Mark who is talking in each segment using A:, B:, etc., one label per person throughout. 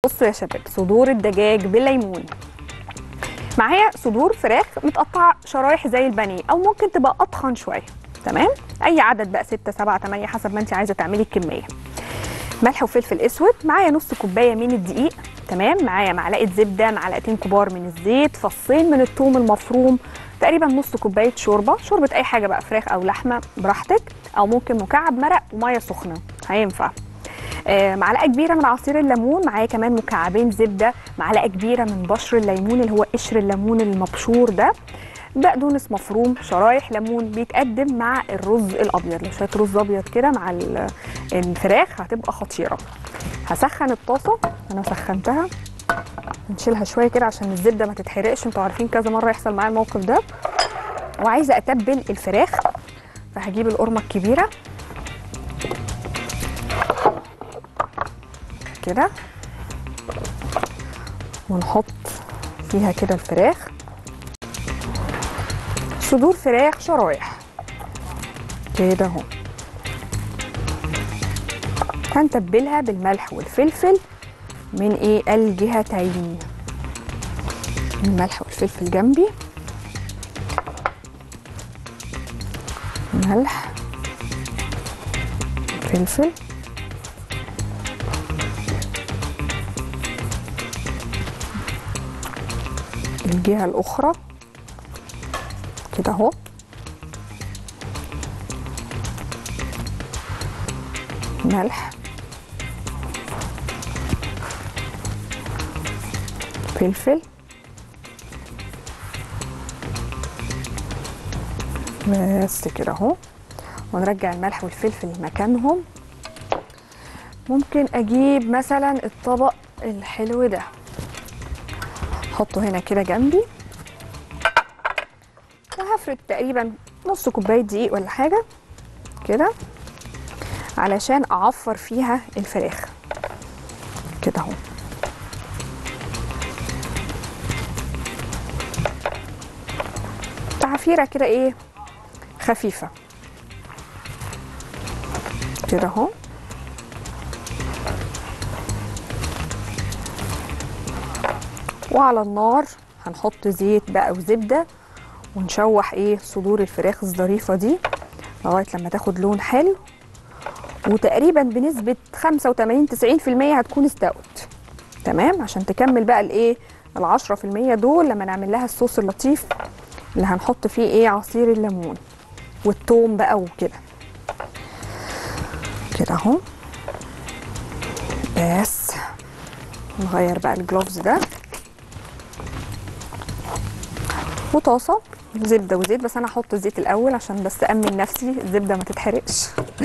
A: بصوا يا شباب صدور الدجاج بالليمون معايا صدور فراخ متقطعه شرايح زي البانيه او ممكن تبقى اطخن شويه تمام اي عدد بقى 6 7 8 حسب ما انت عايزه تعملي الكميه ملح وفلفل اسود معايا نص كوبايه من الدقيق تمام معايا معلقه زبده معلقتين كبار من الزيت فصين من الثوم المفروم تقريبا نص كوبايه شوربه شوربه اي حاجه بقى فراخ او لحمه براحتك او ممكن مكعب مرق وميه سخنه هينفع آه، معلقه كبيره من عصير الليمون معايا كمان مكعبين زبده معلقه كبيره من بشر الليمون اللي هو قشر الليمون المبشور ده بقدونس مفروم شرايح ليمون بيتقدم مع الرز الابيض لو شويه رز ابيض كده مع ال- الفراخ هتبقى خطيره هسخن الطاسه انا سخنتها نشيلها شويه كده عشان الزبده ما تتحرقش انتوا عارفين كذا مره يحصل معايا الموقف ده وعايزه اتبل الفراخ فهجيب القرمه الكبيره كده ونحط فيها كده الفراخ صدور فراخ شرايح كده اهو هنتبلها بالملح والفلفل من ايه الجهتين الملح والفلفل جنبي ملح فلفل الجهة الأخرى كده اهو ملح فلفل بس كده اهو ونرجع الملح والفلفل مكانهم ممكن اجيب مثلا الطبق الحلو ده احطه هنا كده جنبي وهفرد تقريبا نص كوبايه دقيق ولا حاجه كده علشان اعفر فيها الفراخ كده اهو تعفيره كده ايه خفيفه كده اهو وعلى النار هنحط زيت بقى وزبده ونشوح ايه صدور الفراخ الظريفه دي لغايه لما تاخد لون حلو وتقريبا بنسبه 85 90% هتكون استوت تمام عشان تكمل بقى الايه ال 10% دول لما نعمل لها الصوص اللطيف اللي هنحط فيه ايه عصير الليمون والثوم بقى وكده كده اهو بس نغير بقى الجلوفز ده وطاسه زبده وزيت بس انا هحط الزيت الاول عشان بس امن نفسي الزبده ما تتحرقش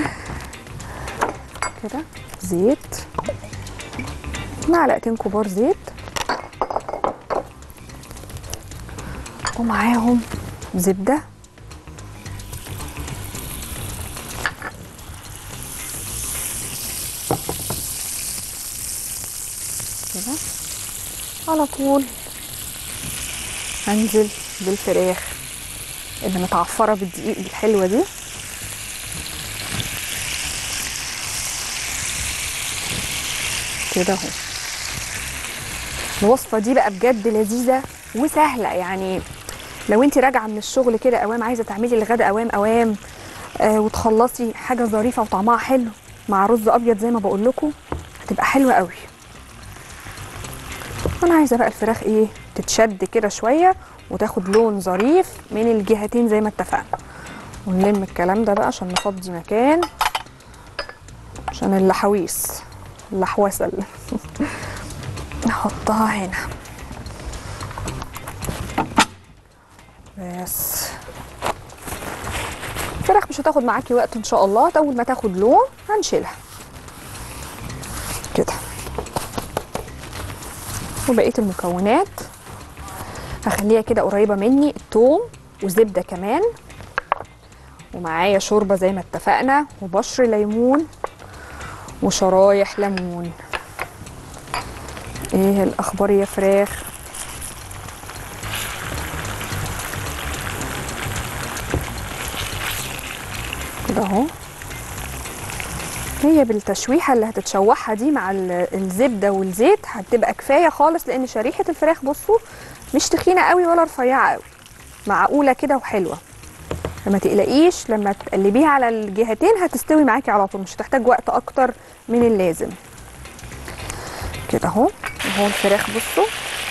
A: كده زيت معلقتين كبار زيت ومعاهم زبده كده على طول هنزل بالفراخ اللي متعفرة بالدقيق الحلوة دي كده اهو الوصفة دي بقى بجد لذيذة وسهلة يعني لو انت راجعة من الشغل كده اوام عايزة تعملي الغدا اوام اوام آه وتخلصي حاجة ظريفة وطعمها حلو مع رز ابيض زي ما بقول لكم هتبقى حلوة قوي انا عايزة بقى الفراخ ايه تتشد كده شوية وتاخد لون ظريف من الجهتين زي ما اتفقنا ونلم الكلام ده بقى عشان نفضي مكان عشان اللحويس اللحوسه اللي نحطها هنا بس الفراخ مش هتاخد معاكي وقت ان شاء الله اول ما تاخد لون هنشيلها كده وبقيه المكونات هخليها كده قريبه مني الثوم وزبده كمان ومعايا شوربه زي ما اتفقنا وبشر ليمون وشرايح ليمون ايه الاخبار يا فراخ كده اهو هي بالتشويحه اللي هتتشوحها دي مع ال- الزبده والزيت هتبقى كفايه خالص لان شريحه الفراخ بصوا مش تخينه قوي ولا رفيعه قوي معقوله كده وحلوه فما تقلقيش لما تقلبيها على الجهتين هتستوي معاكي على طول مش هتحتاج وقت اكتر من اللازم كده اهو اهو الفراخ بصوا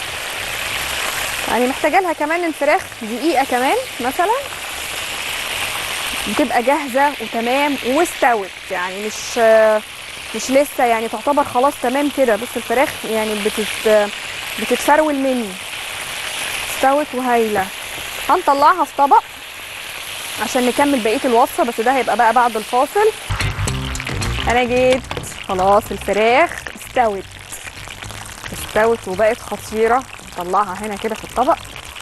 A: يعني محتاجه لها كمان الفراخ دقيقه كمان مثلا بتبقى جاهزه وتمام واستوت يعني مش مش لسه يعني تعتبر خلاص تمام كده بص الفراخ يعني بتت بتتفرول مني استوت وهايله هنطلعها في طبق عشان نكمل بقيه الوصفه بس ده هيبقى بقى بعد الفاصل انا جيت خلاص الفراخ استوت استوت وبقت خطيره نطلعها هنا كده في الطبق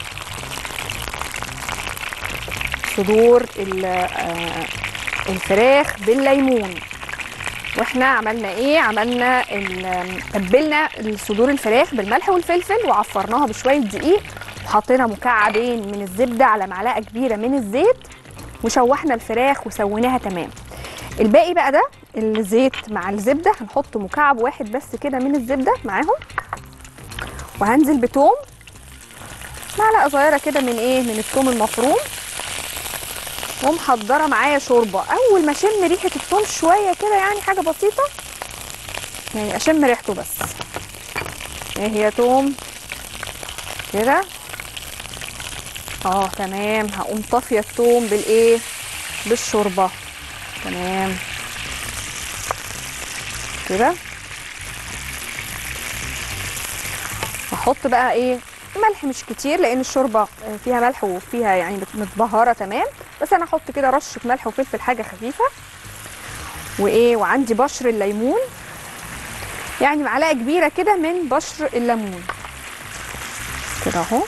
A: صدور ال- آه، الفراخ بالليمون واحنا عملنا ايه عملنا ال- تبلنا صدور الفراخ بالملح والفلفل وعفرناها بشويه دقيق وحطينا مكعبين من الزبده على معلقه كبيره من الزيت وشوحنا الفراخ وسويناها تمام الباقي بقى ده الزيت مع الزبده هنحط مكعب واحد بس كده من الزبده معاهم وهنزل بتوم معلقه صغيره كده من ايه من التوم المفروم ومحضره معايا شوربه اول ما اشم ريحه التوم شويه كده يعني حاجه بسيطه يعني اشم ريحته بس ايه هي توم كده اه تمام هقوم طافيه التوم بالايه بالشوربه تمام كده هحط بقى ايه ملح مش كتير لان الشوربه فيها ملح وفيها يعني متبهره تمام بس انا احط كده رشه ملح وفلفل حاجه خفيفه وايه وعندي بشر الليمون يعني معلقه كبيره كده من بشر الليمون كده اهو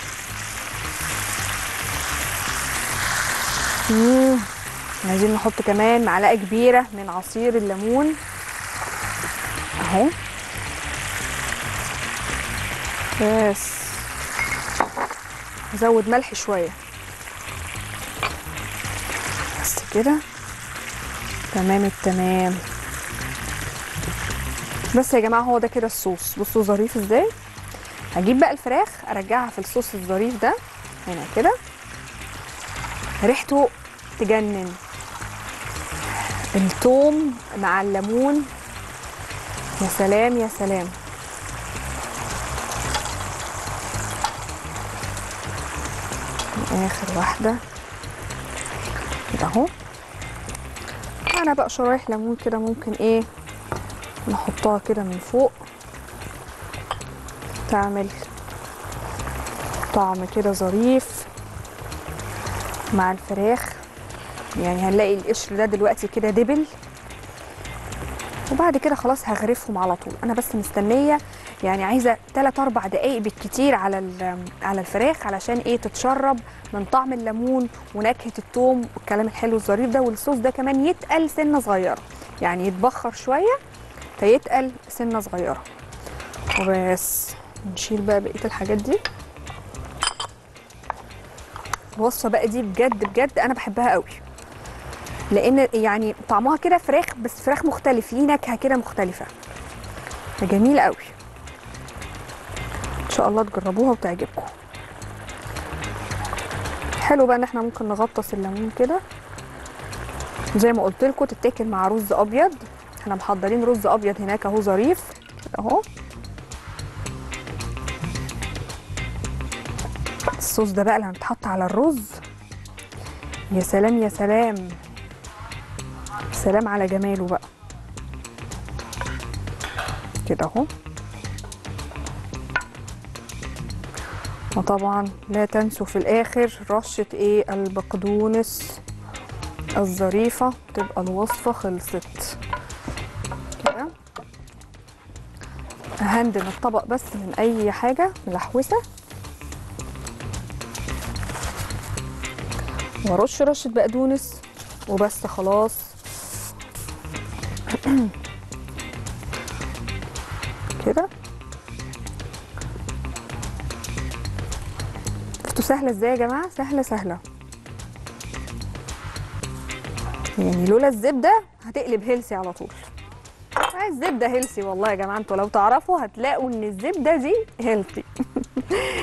A: مم. عايزين نحط كمان معلقه كبيره من عصير الليمون اهو بس ازود ملح شويه بس كده تمام التمام بس يا جماعه هو ده كده الصوص بصوا ظريف ازاي هجيب بقى الفراخ ارجعها في الصوص الظريف ده هنا كده ريحته تجنن التوم مع الليمون يا سلام يا سلام اخر واحده كده اهو انا بقى شرايح ليمون كده ممكن ايه نحطها كده من فوق تعمل طعم كده ظريف مع الفراخ يعني هنلاقي القشر ده دلوقتي كده دبل وبعد كده خلاص هغرفهم على طول انا بس مستنيه يعني عايزه 3 4 دقائق بالكتير على ال- على الفراخ علشان ايه تتشرب من طعم الليمون ونكهه الثوم والكلام الحلو الظريف ده والصوص ده كمان يتقل سنه صغيره يعني يتبخر شويه فيتقل سنه صغيره وبس نشيل بقى بقيه الحاجات دي الوصفه بقى دي بجد بجد انا بحبها قوي لان يعني طعمها كده فراخ بس فراخ مختلف ليه نكهه كده مختلفه جميل قوي ان شاء الله تجربوها وتعجبكم حلو بقى ان احنا ممكن نغطس الليمون كده زي ما قلت لكم تتاكل مع رز ابيض احنا محضرين رز ابيض هناك اهو ظريف كده اهو الصوص ده بقى اللي هنتحط على الرز يا سلام يا سلام سلام على جماله بقى كده اهو وطبعا لا تنسوا في الاخر رشة ايه البقدونس الظريفة تبقى الوصفة خلصت كده هندم الطبق بس من اي حاجة ملحوسة وارش رشة بقدونس وبس خلاص كده شفتوا سهلة ازاي يا جماعة سهلة سهلة يعني لولا الزبدة هتقلب هيلسي على طول الزبده هيلثي والله يا جماعه انتوا لو تعرفوا هتلاقوا ان الزبده دي هيلثي